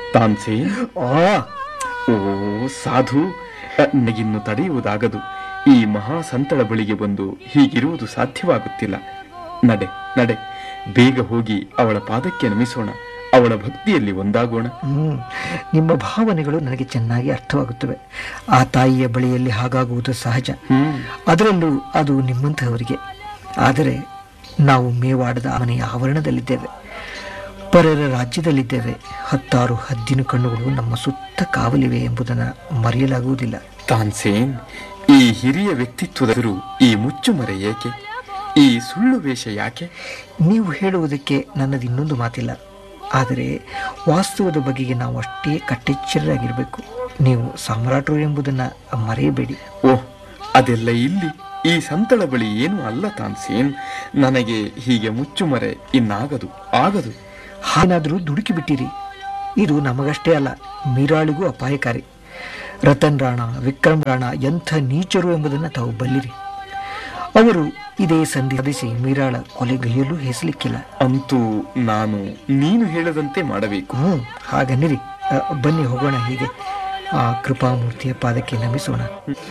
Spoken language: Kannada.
ತಾನ್ಸೆ ಆ ಓ ಸಾಧು ಅ, ನನಗಿನ್ನು ತಡೆಯುವುದಾಗದು ಈ ಮಹಾ ಸಂತಳ ಬಳಿಗೆ ಬಂದು ಹೀಗಿರುವುದು ಸಾಧ್ಯವಾಗುತ್ತಿಲ್ಲ ನಡೆ ನಡೆ ಬೇಗ ಹೋಗಿ ಅವಳ ಪಾದಕ್ಕೆ ನಮಿಸೋಣ ಅವಳ ಭಕ್ತಿಯಲ್ಲಿ ಒಂದಾಗೋಣ ಹ್ಮ್ ನಿಮ್ಮ ಭಾವನೆಗಳು ನನಗೆ ಚೆನ್ನಾಗಿ ಅರ್ಥವಾಗುತ್ತವೆ ಆ ತಾಯಿಯ ಬಳಿಯಲ್ಲಿ ಹಾಗಾಗುವುದು ಸಹಜ ಹ್ಮ್ ಅದರಲ್ಲೂ ಅದು ನಿಮ್ಮಂತಹವರಿಗೆ ಆದರೆ ನಾವು ಮೇವಾಡದ ಮನೆಯ ಆವರಣದಲ್ಲಿದ್ದೇವೆ ಪರರ ರಾಜ್ಯದಲ್ಲಿದ್ದೇವೆ ಹತ್ತಾರು ಹದ್ದಿನ ಕಣ್ಣುಗಳು ನಮ್ಮ ಸುತ್ತ ಕಾವಲಿವೆ ಎಂಬುದನ್ನು ಮರೆಯಲಾಗುವುದಿಲ್ಲ ತಾನ್ಸೇನ್ ಈ ಹಿರಿಯ ವ್ಯಕ್ತಿತ್ವದರು ಈ ಮುಚ್ಚುಮರೆ ಏಕೆ ಈ ಸುಳ್ಳು ವೇಷ ಯಾಕೆ ನೀವು ಹೇಳುವುದಕ್ಕೆ ನನ್ನದು ಇನ್ನೊಂದು ಮಾತಿಲ್ಲ ಆದರೆ ವಾಸ್ತವದ ಬಗೆಗೆ ನಾವು ಅಷ್ಟೇ ಕಟ್ಟೆಚ್ಚರರಾಗಿರಬೇಕು ನೀವು ಸಾಮ್ರಾಟರು ಎಂಬುದನ್ನು ಮರೆಯಬೇಡಿ ಓಹ್ ಅದೆಲ್ಲ ಇಲ್ಲಿ ಈ ಸಂತಳ ಬಳಿ ಏನು ಅಲ್ಲ ತಾನ್ಸೇನ್ ನನಗೆ ಹೀಗೆ ಮುಚ್ಚುಮರೆ ಇನ್ನಾಗದು ಆಗದು ಹಾಗೇನಾದರೂ ದುಡುಕಿ ಬಿಟ್ಟಿರಿ ಇದು ನಮಗಷ್ಟೇ ಅಲ್ಲ ಮೀರಾಳಿಗೂ ಅಪಾಯಕಾರಿ ರತನ್ ರಾಣ ವಿಕ್ರಮ್ ರಾಣ ಎಂಥ ನೀಚರು ಎಂಬುದನ್ನು ತಾವು ಬಲ್ಲಿರಿ ಅವರು ಇದೇ ಸಂಧಿ ಸಾಧಿಸಿ ಮೀರಾಳ ಕೊಲೆಗೈಯಲ್ಲೂ ಹೆಸಲಿಕ್ಕಿಲ್ಲ ಅಂತೂ ನಾನು ನೀನು ಹೇಳದಂತೆ ಮಾಡಬೇಕು ಹ್ಞೂ ಹಾಗನ್ನಿರಿ ಅ, ಬನ್ನಿ ಹೋಗೋಣ ಹೀಗೆ ಆ ಕೃಪಾಮೂರ್ತಿಯ ಪಾದಕ್ಕೆ ನಮಿಸೋಣ